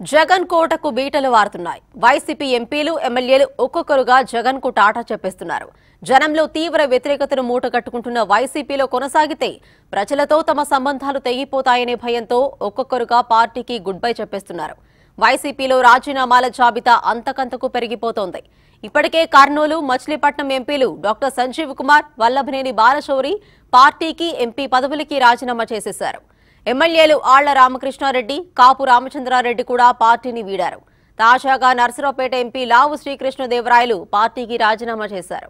జగన్ కోటకు బీటలు వారుతున్నాయి వైసీపీ ఎంపీలు ఎమ్మెల్యేలు ఒక్కొక్కరుగా జగన్ కు టాటా చెప్పేస్తున్నారు జనంలో తీవ్ర వ్యతిరేకతను మూటగట్టుకుంటున్న వైసీపీలో కొనసాగితే ప్రజలతో తమ సంబంధాలు తెగిపోతాయనే భయంతో ఒక్కొక్కరుగా పార్టీకి గుడ్ బై చెప్పేస్తున్నారు వైసీపీలో రాజీనామాల జాబితా అంతకంతకు పెరిగిపోతోంది ఇప్పటికే కర్నూలు మచిలీపట్నం ఎంపీలు డాక్టర్ సంజీవ్ కుమార్ వల్లభనేని బాలశౌరి పార్టీకి ఎంపీ పదవులకి రాజీనామా చేసేశారు ఎమ్మెల్యేలు ఆళ్ల రామకృష్ణారెడ్డి కాపు రామచంద్రారెడ్డి కూడా పార్టీని వీడారు తాజాగా నర్సరావుపేట ఎంపీ లావు శ్రీకృష్ణదేవరాయలు పార్టీకి రాజీనామా చేశారు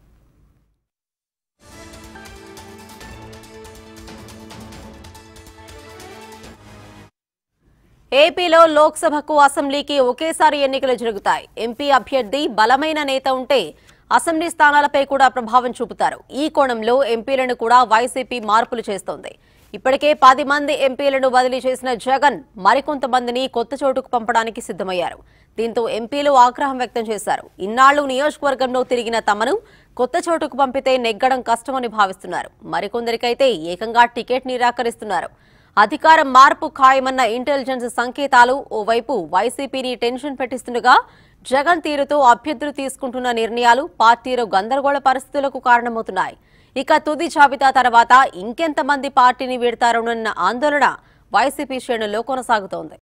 ఏపీలో లోక్సభకు అసెంబ్లీకి ఒకేసారి ఎన్నికలు జరుగుతాయి ఎంపీ అభ్యర్థి బలమైన నేత ఉంటే అసెంబ్లీ స్థానాలపై కూడా ప్రభావం చూపుతారు ఈ కోణంలో ఎంపీలను కూడా వైసీపీ మార్పులు చేస్తోంది ఇప్పటికే పది మంది ఎంపీలను బదిలీ చేసిన జగన్ మరికొంతమందిని కొత్త చోటుకు పంపడానికి సిద్ధమయ్యారు దీంతో ఎంపీలు ఆగ్రహం వ్యక్తం చేశారు ఇన్నాళ్లు నియోజకవర్గంలో తిరిగిన తమను కొత్త చోటుకు పంపితే నెగ్గడం కష్టమని భావిస్తున్నారు మరికొందరికైతే ఏకంగా టికెట్ నిరాకరిస్తున్నారు అధికారం మార్పు ఖాయమన్న ఇంటెలిజెన్స్ సంకేతాలు ఓవైపు వైసీపీని టెన్షన్ పెట్టిస్తుండగా జగన్ తీరుతో అభ్యర్థులు తీసుకుంటున్న నిర్ణయాలు పార్టీలో గందరగోళ పరిస్థితులకు కారణమవుతున్నాయి ఇక తుది జాబితా తర్వాత ఇంకెంతమంది పార్టీని వీడతారోనన్న ఆందోళన వైసీపీ శ్రేణుల్లో కొనసాగుతోంది